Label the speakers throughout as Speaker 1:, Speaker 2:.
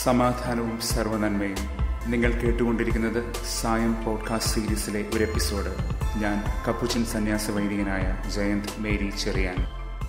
Speaker 1: സമാധാനവും സർവനന്മയും നിങ്ങൾ കേട്ടുകൊണ്ടിരിക്കുന്നത് സായം പോഡ്കാസ്റ്റ് സീരീസിലെ ഒരു എപ്പിസോഡ് ഞാൻ കപ്പുച്ചൻ സന്യാസ വൈദികനായ Jayanth Mary Cheriyan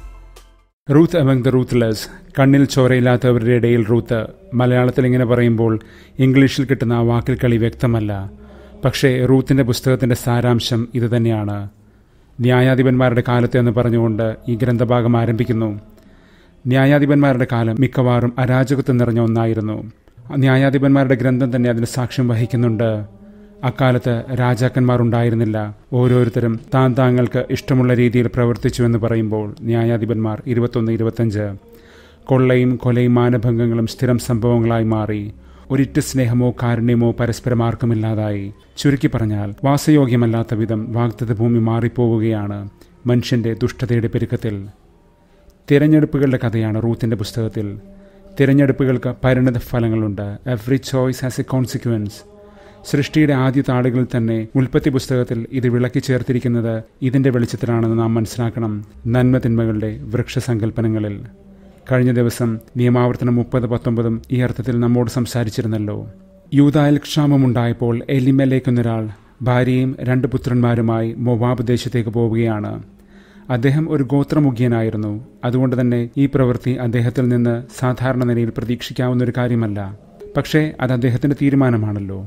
Speaker 2: Ruth among the ruthless കണ്ണിൽ ചോരയില്ലാത്തവരുടെ ഇടയിൽ റൂത്ത് മലയാളത്തിൽ ഇങ്ങനെ പറയുമ്പോൾ ഇംഗ്ലീഷിൽ കിട്ടുന്ന ആ വാക്കിൽ കളി വ്യക്തമല്ല പക്ഷേ റൂത്തിൻ്റെ പുസ്തകത്തിൻ്റെ സാരാംശം ഇതുതന്നെയാണ് ന്യായാധിപന്മാരുടെ കാലത്ത് എന്ന് പറഞ്ഞുകൊണ്ട് ഈ ഗ്രന്ഥഭാഗം ആരംഭിക്കുന്നു ന്യായാധിപന്മാരുടെ കാലം മിക്കവാറും അരാജകത്വം നിറഞ്ഞ ഒന്നായിരുന്നു ന്യായാധിപന്മാരുടെ ഗ്രന്ഥം തന്നെ അതിന് സാക്ഷ്യം വഹിക്കുന്നുണ്ട് അക്കാലത്ത് രാജാക്കന്മാർ ഉണ്ടായിരുന്നില്ല ഓരോരുത്തരും താൻ താങ്കൾക്ക് ഇഷ്ടമുള്ള രീതിയിൽ പ്രവർത്തിച്ചുവെന്ന് പറയുമ്പോൾ ന്യായാധിപന്മാർ ഇരുപത്തൊന്ന് ഇരുപത്തഞ്ച് കൊള്ളയും കൊലയും മാനഭംഗങ്ങളും സ്ഥിരം സംഭവങ്ങളായി മാറി ഒരിറ്റ സ്നേഹമോ കാരുണ്യമോ പരസ്പരം ആർക്കുമില്ലാതായി ചുരുക്കി പറഞ്ഞാൽ വാസയോഗ്യമല്ലാത്ത വിധം വാഗ്ദത്ത ഭൂമി മാറിപ്പോവുകയാണ് മനുഷ്യന്റെ ദുഷ്ടതയുടെ പെരുക്കത്തിൽ തിരഞ്ഞെടുപ്പുകളുടെ കഥയാണ് റൂത്തിന്റെ പുസ്തകത്തിൽ തിരഞ്ഞെടുപ്പുകൾക്ക് പരിണത ഫലങ്ങളുണ്ട് every choice has a consequence സൃഷ്ടിയുടെ ആദ്യ താളുകളിൽ തന്നെ ഉൽപ്പത്തി പുസ്തകത്തിൽ ഇത് വിളക്കി ചേർത്തിരിക്കുന്നത് ഇതിന്റെ വെളിച്ചത്തിലാണെന്ന് നാം മനസ്സിലാക്കണം നന്മ തിന്മകളുടെ വൃക്ഷസങ്കല്പനങ്ങളിൽ കഴിഞ്ഞ ദിവസം നിയമാവർത്തനം മുപ്പത് പത്തൊമ്പതും ഈ അർത്ഥത്തിൽ നമ്മോട് സംസാരിച്ചിരുന്നല്ലോ യൂതായിൽ ക്ഷാമമുണ്ടായപ്പോൾ എലിമലേക്കുന്നൊരാൾ ഭാര്യയും രണ്ട് പുത്രന്മാരുമായി മൊവാബ് ദേശത്തേക്ക് പോവുകയാണ് അദ്ദേഹം ഒരു ഗോത്രമുഖ്യനായിരുന്നു അതുകൊണ്ട് തന്നെ ഈ പ്രവൃത്തി അദ്ദേഹത്തിൽ നിന്ന് സാധാരണ നിലയിൽ പ്രതീക്ഷിക്കാവുന്ന ഒരു കാര്യമല്ല പക്ഷേ അത് അദ്ദേഹത്തിന്റെ തീരുമാനമാണല്ലോ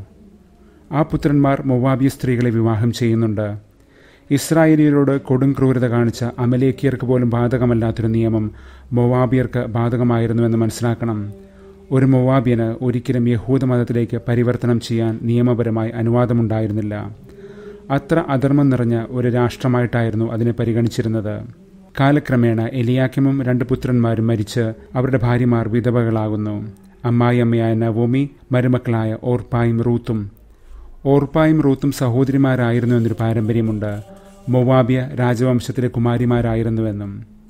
Speaker 2: ആ പുത്രന്മാർ മൊവാബിയ സ്ത്രീകളെ വിവാഹം ചെയ്യുന്നുണ്ട് ഇസ്രായേലിയരോട് കൊടും ക്രൂരത കാണിച്ച അമലേക്കിയർക്ക് പോലും ബാധകമല്ലാത്തൊരു നിയമം മൊവാബിയർക്ക് ബാധകമായിരുന്നുവെന്ന് മനസ്സിലാക്കണം ഒരു മൊവാബിയന് ഒരിക്കലും യഹൂദ മതത്തിലേക്ക് പരിവർത്തനം ചെയ്യാൻ നിയമപരമായി അനുവാദമുണ്ടായിരുന്നില്ല അത്ര അധർമ്മം നിറഞ്ഞ ഒരു രാഷ്ട്രമായിട്ടായിരുന്നു അതിനെ പരിഗണിച്ചിരുന്നത് കാലക്രമേണ എലിയാക്കിമും രണ്ട് പുത്രന്മാരും മരിച്ച് അവരുടെ ഭാര്യമാർ വിധവകളാകുന്നു അമ്മായിയമ്മയായ നവോമി മരുമക്കളായ ഓർപ്പായും റൂത്തും ഓർപ്പായും റൂത്തും സഹോദരിമാരായിരുന്നു എന്നൊരു പാരമ്പര്യമുണ്ട് മൊവാബിയ രാജവംശത്തിലെ കുമാരിമാരായിരുന്നുവെന്നും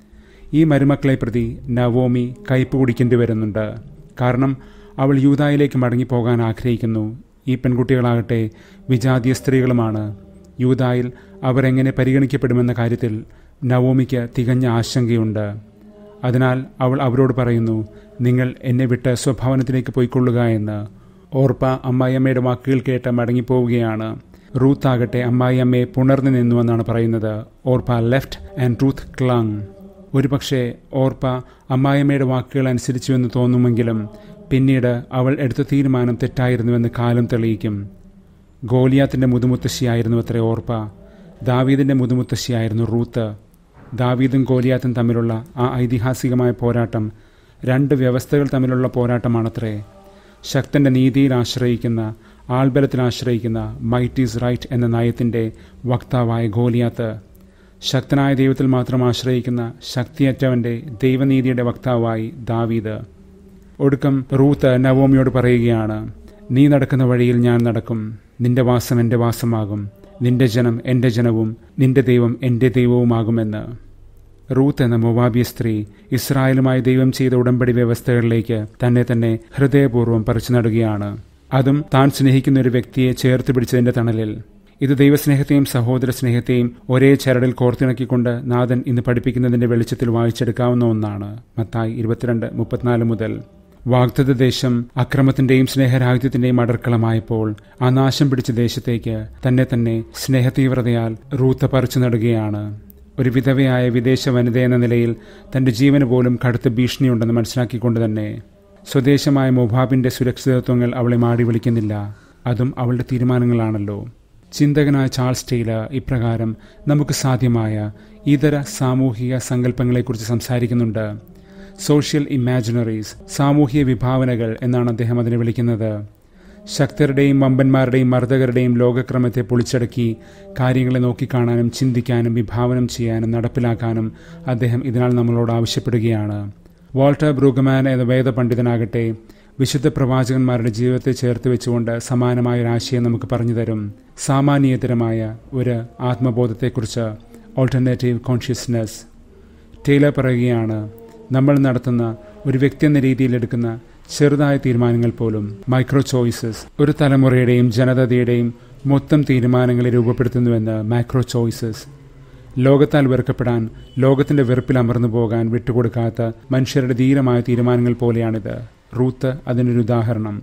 Speaker 2: ഈ മരുമക്കളെ പ്രതി നവോമി കയ്പ് കുടിക്കേണ്ടി വരുന്നുണ്ട് കാരണം അവൾ യൂതായിലേക്ക് മടങ്ങിപ്പോകാൻ ആഗ്രഹിക്കുന്നു ഈ പെൺകുട്ടികളാകട്ടെ വിജാതീയ സ്ത്രീകളുമാണ് യൂതായിൽ അവരെങ്ങനെ പരിഗണിക്കപ്പെടുമെന്ന കാര്യത്തിൽ നവോമിക്ക് തികഞ്ഞ ആശങ്കയുണ്ട് അതിനാൽ അവൾ അവരോട് പറയുന്നു നിങ്ങൾ എന്നെ വിട്ട് സ്വഭാവനത്തിലേക്ക് പോയിക്കൊള്ളുക എന്ന് ഓർപ്പ അമ്മായിയമ്മയുടെ വാക്കുകൾ കേട്ട് മടങ്ങിപ്പോവുകയാണ് റൂത്ത് ആകട്ടെ അമ്മായിയമ്മയെ പുണർന്നു നിന്നുവെന്നാണ് പറയുന്നത് Orpah left and Ruth clung ഒരുപക്ഷെ ഓർപ്പ അമ്മായിയമ്മയുടെ വാക്കുകൾ അനുസരിച്ചുവെന്ന് തോന്നുമെങ്കിലും പിന്നീട് അവൾ എടുത്ത തീരുമാനം തെറ്റായിരുന്നുവെന്ന് കാലം തെളിയിക്കും ഗോലിയാത്തിന്റെ മുതുമുത്തശ്ശിയായിരുന്നു അത്ര ഓർപ്പ ദാവീദിന്റെ മുതുമുത്തശ്ശിയായിരുന്നു റൂത്ത് ദാവീദും ഗോലിയാത്തും തമ്മിലുള്ള ആ ഐതിഹാസികമായ പോരാട്ടം രണ്ട് വ്യവസ്ഥകൾ തമ്മിലുള്ള പോരാട്ടമാണത്രേ ശക്തന്റെ നീതിയിൽ ആശ്രയിക്കുന്ന ആൾബലത്തിൽ ആശ്രയിക്കുന്ന മൈറ്റ് ഈസ് റൈറ്റ് എന്ന നയത്തിന്റെ വക്താവായ ഗോലിയാത്ത് ശക്തനായ ദൈവത്തിൽ മാത്രം ആശ്രയിക്കുന്ന ശക്തിയറ്റവന്റെ ദൈവനീതിയുടെ വക്താവായി ദാവീദ് ഒടുക്കം റൂത്ത് നവോമിയോട് പറയുകയാണ് നീ നടക്കുന്ന വഴിയിൽ ഞാൻ നടക്കും നിന്റെ വാസം എൻ്റെ വാസമാകും നിന്റെ ജനം എൻ്റെ ജനവും നിന്റെ ദൈവം എൻ്റെ ദൈവവുമാകുമെന്ന് റൂത്ത് എന്ന മൊവാബിയ സ്ത്രീ ഇസ്രായേലുമായി ദൈവം ചെയ്ത ഉടമ്പടി വ്യവസ്ഥകളിലേക്ക് തന്നെ തന്നെ ഹൃദയപൂർവ്വം പറിച്ചു നടുകയാണ് അതും താൻ സ്നേഹിക്കുന്ന ഒരു വ്യക്തിയെ ചേർത്ത് പിടിച്ചതിന്റെ തണലിൽ ഇത് ദൈവസ്നേഹത്തെയും സഹോദര സ്നേഹത്തെയും ഒരേ ചരടിൽ കോർത്തിണക്കിക്കൊണ്ട് നാഥൻ ഇന്ന് പഠിപ്പിക്കുന്നതിന്റെ വെളിച്ചത്തിൽ വായിച്ചെടുക്കാവുന്ന ഒന്നാണ് മത്തായി ഇരുപത്തിരണ്ട് മുപ്പത്തിനാല് മുതൽ വാഗ്ദത്ത ദേശം അക്രമത്തിന്റെയും സ്നേഹരാഹിത്യത്തിന്റെയും അടർക്കളമായപ്പോൾ ആ നാശം പിടിച്ച ദേശത്തേക്ക് തന്നെ തന്നെ സ്നേഹതീവ്രതയാൽ റൂത്ത പറിച്ചു നടുകയാണ് ഒരു വിധവയായ വിദേശ വനിത എന്ന നിലയിൽ തന്റെ ജീവന് പോലും കടുത്ത ഭീഷണിയുണ്ടെന്ന് മനസ്സിലാക്കിക്കൊണ്ട് തന്നെ സ്വദേശമായ മൊബാബിന്റെ സുരക്ഷിതത്വങ്ങൾ അവളെ മാടി വിളിക്കുന്നില്ല അതും അവളുടെ തീരുമാനങ്ങളാണല്ലോ ചിന്തകനായ ചാൾസ് ടെയ്ലർ ഇപ്രകാരം നമുക്ക് സാധ്യമായ ഇതര സാമൂഹിക സങ്കല്പങ്ങളെക്കുറിച്ച് സംസാരിക്കുന്നുണ്ട് സോഷ്യൽ ഇമാജിനറീസ് സാമൂഹിക വിഭാവനകൾ എന്നാണ് അദ്ദേഹം അതിനെ വിളിക്കുന്നത് ശക്തരുടെയും വമ്പന്മാരുടെയും മർദ്ദകരുടെയും ലോകക്രമത്തെ പൊളിച്ചടക്കി കാര്യങ്ങളെ നോക്കിക്കാണാനും ചിന്തിക്കാനും വിഭാവനം ചെയ്യാനും നടപ്പിലാക്കാനും അദ്ദേഹം ഇതിനാൽ നമ്മളോട് ആവശ്യപ്പെടുകയാണ് വാൾട്ടർ ബ്രൂഗമാൻ എന്ന വേദപണ്ഡിതനാകട്ടെ വിശുദ്ധ പ്രവാചകന്മാരുടെ ജീവിതത്തെ ചേർത്ത് വെച്ചുകൊണ്ട് സമാനമായ ഒരു ആശയം നമുക്ക് പറഞ്ഞു തരും സാമാന്യേതരമായ ഒരു ആത്മബോധത്തെക്കുറിച്ച് ഓൾട്ടർനേറ്റീവ് കോൺഷ്യസ്നെസ് ടൈലർ പറയുകയാണ് നമ്മൾ നടത്തുന്ന ഒരു വ്യക്തി എന്ന രീതിയിൽ എടുക്കുന്ന ചെറുതായ തീരുമാനങ്ങൾ പോലും മൈക്രോ ചോയ്സസ് ഒരു തലമുറയുടെയും ജനതയുടെയും മൊത്തം തീരുമാനങ്ങളെ രൂപപ്പെടുത്തുന്നുവെന്ന് മാക്രോ ചോയ്സസ് ലോകത്താൽ വെറുക്കപ്പെടാൻ ലോകത്തിന്റെ വെറുപ്പിൽ അമർന്നു പോകാൻ വിട്ടുകൊടുക്കാത്ത മനുഷ്യരുടെ ധീരമായ തീരുമാനങ്ങൾ പോലെയാണിത് റൂത്ത് അതിനൊരു ഉദാഹരണം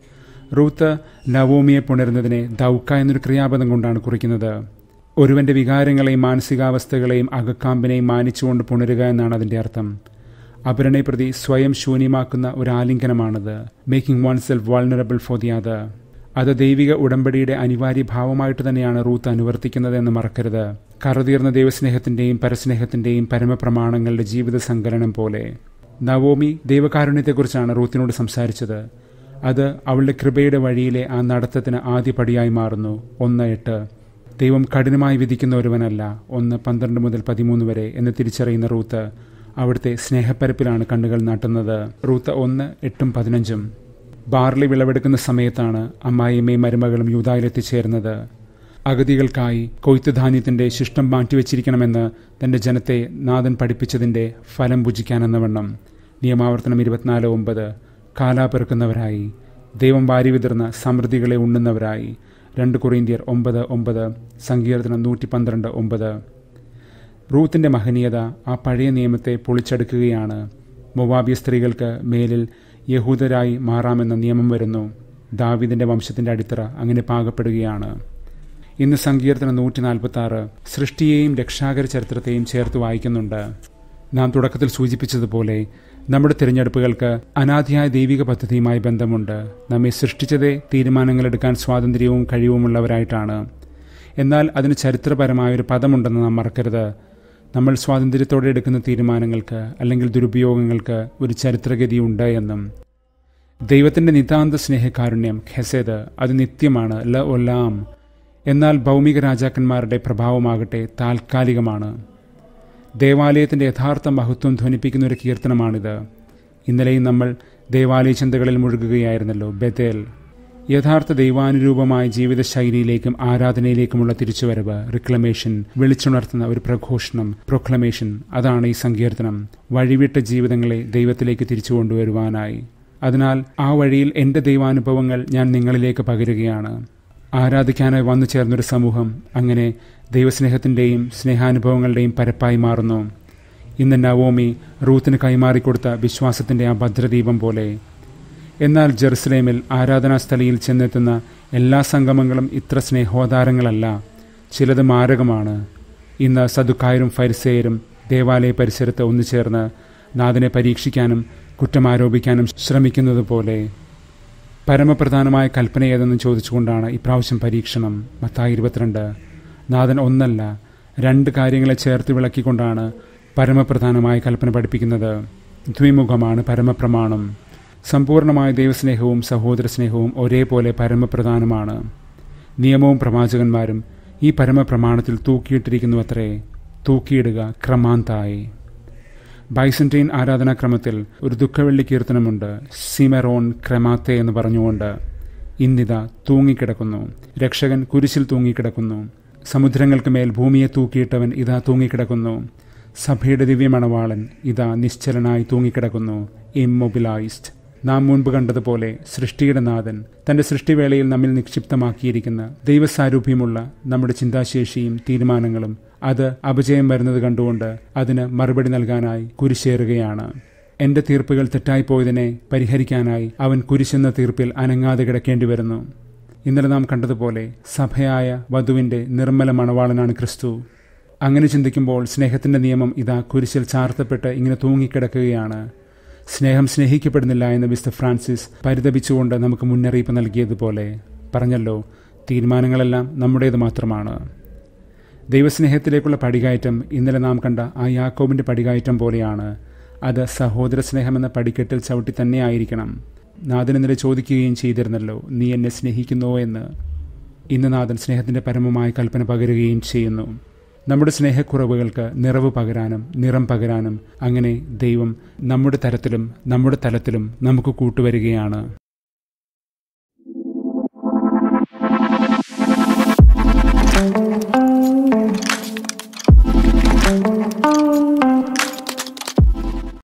Speaker 2: റൂത്ത് നവോമിയെ പുണരുന്നതിനെ ദൗക്ക എന്നൊരു ക്രിയാപദം കൊണ്ടാണ് കുറിക്കുന്നത് ഒരുവന്റെ വികാരങ്ങളെയും മാനസികാവസ്ഥകളെയും അകക്കാമ്പിനെയും മാനിച്ചുകൊണ്ട് പുണരുക എന്നാണ് അതിന്റെ അർത്ഥം അപരനെ പ്രതി സ്വയം ശൂന്യമാക്കുന്ന ഒരു ആലിംഗനമാണത് making oneself vulnerable for the other അത് ദൈവിക ഉടമ്പടിയുടെ അനിവാര്യ ഭാവമായിട്ട് തന്നെയാണ് റൂത്ത് അനുവർത്തിക്കുന്നത് എന്ന് മറക്കരുത് കറുതീർന്ന ദൈവസ്നേഹത്തിന്റെയും പരസ്നേഹത്തിന്റെയും പരമപ്രമാണങ്ങളുടെ ജീവിത സങ്കലനം പോലെ നവോമി ദൈവകാരുണ്യത്തെക്കുറിച്ചാണ് റൂത്തിനോട് സംസാരിച്ചത് അത് അവളുടെ കൃപയുടെ വഴിയിലെ ആ നടത്തത്തിന് ആദ്യപടിയായി മാറുന്നു ഒന്ന് എട്ട് ദൈവം കഠിനമായി വിധിക്കുന്ന ഒരുവനല്ല ഒന്ന് പന്ത്രണ്ട് മുതൽ പതിമൂന്ന് വരെ എന്ന് തിരിച്ചറിയുന്ന റൂത്ത് അവിടുത്തെ സ്നേഹപ്പരപ്പിലാണ് കണ്ണുകൾ നാട്ടുന്നത് റൂത്ത് ഒന്ന് എട്ടും പതിനഞ്ചും ബാർലി വിളവെടുക്കുന്ന സമയത്താണ് അമ്മായിയമ്മയും മരുമകളും യൂതായിലെത്തിച്ചേരുന്നത് അഗതികൾക്കായി കൊയ്ത്ത് ധാന്യത്തിന്റെ ശിഷ്ടം മാറ്റിവെച്ചിരിക്കണമെന്ന് തന്റെ ജനത്തെ നാഥൻ പഠിപ്പിച്ചതിന്റെ ഫലം ഭുജിക്കാനെന്ന വണ്ണം നിയമാവർത്തനം ഇരുപത്തിനാല് ഒമ്പത് കാലാപെറുക്കുന്നവരായി ദൈവം വാരി വിതർന്ന സമൃദ്ധികളെ ഉണ്ണുന്നവരായി രണ്ട് കൊറിന്ത്യർ ഒമ്പത് ഒമ്പത് സങ്കീർത്തനം നൂറ്റി പന്ത്രണ്ട് ഒമ്പത് റൂത്തിന്റെ മഹനീയത ആ പഴയ നിയമത്തെ പൊളിച്ചെടുക്കുകയാണ് മൊവാബിയ സ്ത്രീകൾക്ക് മേലിൽ യഹൂദരായി മാറാമെന്ന നിയമം വരുന്നു ദാവിദിന്റെ വംശത്തിന്റെ അടിത്തറ അങ്ങനെ പാകപ്പെടുകയാണ് ഇന്ന് സങ്കീർത്തനം നൂറ്റി നാൽപ്പത്തി ആറ് സൃഷ്ടിയെയും രക്ഷാകര ചരിത്രത്തെയും ചേർത്ത് വായിക്കുന്നുണ്ട് നാം തുടക്കത്തിൽ സൂചിപ്പിച്ചതുപോലെ നമ്മുടെ തിരഞ്ഞെടുപ്പുകൾക്ക് അനാദിയായ ദൈവിക പദ്ധതിയുമായി ബന്ധമുണ്ട് നമ്മെ സൃഷ്ടിച്ചതേ തീരുമാനങ്ങളെടുക്കാൻ സ്വാതന്ത്ര്യവും കഴിവുമുള്ളവരായിട്ടാണ് എന്നാൽ അതിന് ചരിത്രപരമായൊരു പദമുണ്ടെന്ന് നാം മറക്കരുത് നമ്മൾ സ്വാതന്ത്ര്യത്തോടെ എടുക്കുന്ന തീരുമാനങ്ങൾക്ക് അല്ലെങ്കിൽ ദുരുപയോഗങ്ങൾക്ക് ഒരു ചരിത്രഗതിയുണ്ട് എന്നും ദൈവത്തിന്റെ നിതാന്ത സ്നേഹകാരുണ്യം ഖെസേദ് അത് നിത്യമാണ് ല ഒല്ലാം എന്നാൽ ഭൗമിക രാജാക്കന്മാരുടെ പ്രഭാവമാകട്ടെ താൽക്കാലികമാണ് ദേവാലയത്തിന്റെ യഥാർത്ഥ മഹത്വം ധ്വനിപ്പിക്കുന്ന ഒരു കീർത്തനമാണിത് ഇന്നലെയും നമ്മൾ ദേവാലയ ചിന്തകളിൽ മുഴുകുകയായിരുന്നല്ലോ ബദേൽ യഥാർത്ഥ ദൈവാനുരൂപമായ ജീവിതശൈലിയിലേക്കും ആരാധനയിലേക്കുമുള്ള തിരിച്ചുവരവ് റിക്ലമേഷൻ വിളിച്ചുണർത്തുന്ന ഒരു പ്രഘോഷണം പ്രൊക്ലമേഷൻ അതാണ് ഈ സങ്കീർത്തനം വഴിവിട്ട ജീവിതങ്ങളെ ദൈവത്തിലേക്ക് തിരിച്ചു കൊണ്ടുവരുവാനായി അതിനാൽ ആ വഴിയിൽ എൻ്റെ ദൈവാനുഭവങ്ങൾ ഞാൻ നിങ്ങളിലേക്ക് പകരുകയാണ് ആരാധിക്കാനായി വന്നു ചേർന്നൊരു സമൂഹം അങ്ങനെ ദൈവസ്നേഹത്തിൻ്റെയും സ്നേഹാനുഭവങ്ങളുടെയും പരപ്പായി മാറുന്നു ഇന്ന് നവോമി റൂത്തിന് കൈമാറിക്കൊടുത്ത വിശ്വാസത്തിൻ്റെ ആ ഭദ്രദീപം പോലെ എന്നാൽ ജെറുസലേമിൽ ആരാധനാസ്ഥലിയിൽ ചെന്നെത്തുന്ന എല്ലാ സംഗമങ്ങളും ഇത്ര സ്നേഹോദാരങ്ങളല്ല ചിലത് മാരകമാണ് ഇന്ന് സദുക്കായരും ഫരിസേയരും ദേവാലയ പരിസരത്ത് ഒന്നു ചേർന്ന് നാഥനെ പരീക്ഷിക്കാനും കുറ്റമാരോപിക്കാനും ശ്രമിക്കുന്നത് പോലെ പരമപ്രധാനമായ കൽപ്പന ഏതെന്ന് ചോദിച്ചുകൊണ്ടാണ് ഇപ്രാവശ്യം പരീക്ഷണം മത്തായി ഇരുപത്തിരണ്ട് നാഥൻ ഒന്നല്ല രണ്ട് കാര്യങ്ങളെ ചേർത്ത് വിളക്കിക്കൊണ്ടാണ് പരമപ്രധാനമായ കൽപ്പന പഠിപ്പിക്കുന്നത് ദ്വിമുഖമാണ് പരമപ്രമാണം സമ്പൂർണമായ ദൈവസ്നേഹവും സഹോദര സ്നേഹവും ഒരേപോലെ പരമപ്രധാനമാണ് നിയമവും പ്രവാചകന്മാരും ഈ പരമപ്രമാണത്തിൽ തൂക്കിയിട്ടിരിക്കുന്നു അത്രേ തൂക്കിയിടുക ക്രമാന്തായി ബൈസന്റൈൻ ആരാധനാക്രമത്തിൽ ഒരു ദുഃഖവെള്ളി കീർത്തനമുണ്ട് സിമെറോൺ ക്രമാത്തെ എന്ന് പറഞ്ഞുകൊണ്ട് ഇന്നിതാ തൂങ്ങിക്കിടക്കുന്നു രക്ഷകൻ കുരിശിൽ തൂങ്ങിക്കിടക്കുന്നു സമുദ്രങ്ങൾക്ക് മേൽ ഭൂമിയെ തൂക്കിയിട്ടവൻ ഇതാ തൂങ്ങിക്കിടക്കുന്നു സഭയുടെ ദിവ്യമണവാളൻ ഇതാ നിശ്ചലനായി തൂങ്ങിക്കിടക്കുന്നു ഇമ്മൊബിലൈസ്ഡ് നാം മുൻപ് കണ്ടതുപോലെ സൃഷ്ടിയുടെ നാഥൻ തന്റെ സൃഷ്ടിവേളയിൽ നമ്മിൽ നിക്ഷിപ്തമാക്കിയിരിക്കുന്ന ദൈവസാരൂപ്യമുള്ള നമ്മുടെ ചിന്താശേഷിയും തീരുമാനങ്ങളും അത് അപജയം വരുന്നത് കണ്ടുകൊണ്ട് അതിന് മറുപടി നൽകാനായി കുരിശേറുകയാണ് എന്റെ തീർപ്പുകൾ തെറ്റായിപ്പോയതിനെ പരിഹരിക്കാനായി അവൻ കുരിശെന്ന തീർപ്പിൽ അനങ്ങാതെ കിടക്കേണ്ടി വരുന്നു ഇന്നലെ നാം കണ്ടതുപോലെ സഭയായ വധുവിന്റെ നിർമ്മല മണവാളനാണ് ക്രിസ്തു അങ്ങനെ ചിന്തിക്കുമ്പോൾ സ്നേഹത്തിന്റെ നിയമം ഇതാ കുരിശിൽ ചാർത്തപ്പെട്ട് ഇങ്ങനെ തൂങ്ങിക്കിടക്കുകയാണ് സ്നേഹം സ്നേഹിക്കപ്പെടുന്നില്ല എന്ന് മിസ്റ്റർ ഫ്രാൻസിസ് പരിതപിച്ചുകൊണ്ട് നമുക്ക് മുന്നറിയിപ്പ് നൽകിയതുപോലെ പറഞ്ഞല്ലോ തീരുമാനങ്ങളെല്ലാം നമ്മുടേത് മാത്രമാണ് ദൈവസ്നേഹത്തിലേക്കുള്ള പടികയറ്റം ഇന്നലെ നാം കണ്ട ആ യാക്കോബിന്റെ പടികയറ്റം പോലെയാണ് അത് സഹോദര സ്നേഹമെന്ന പടിക്കെട്ടിൽ ചവിട്ടി തന്നെ ആയിരിക്കണം നാഥൻ ഇന്നലെ ചോദിക്കുകയും ചെയ്തിരുന്നല്ലോ നീ എന്നെ സ്നേഹിക്കുന്നുവോ എന്ന് ഇന്ന് നാഥൻ സ്നേഹത്തിന്റെ പരമമായ കൽപ്പന പകരുകയും ചെയ്യുന്നു നമ്മുടെ സ്നേഹക്കുറവുകൾക്ക് നിറവ് പകരാനും നിറം പകരാനും അങ്ങനെ ദൈവം നമ്മുടെ തരത്തിലും നമ്മുടെ തലത്തിലും നമുക്ക് കൂട്ടുവരികയാണ്
Speaker 3: thank you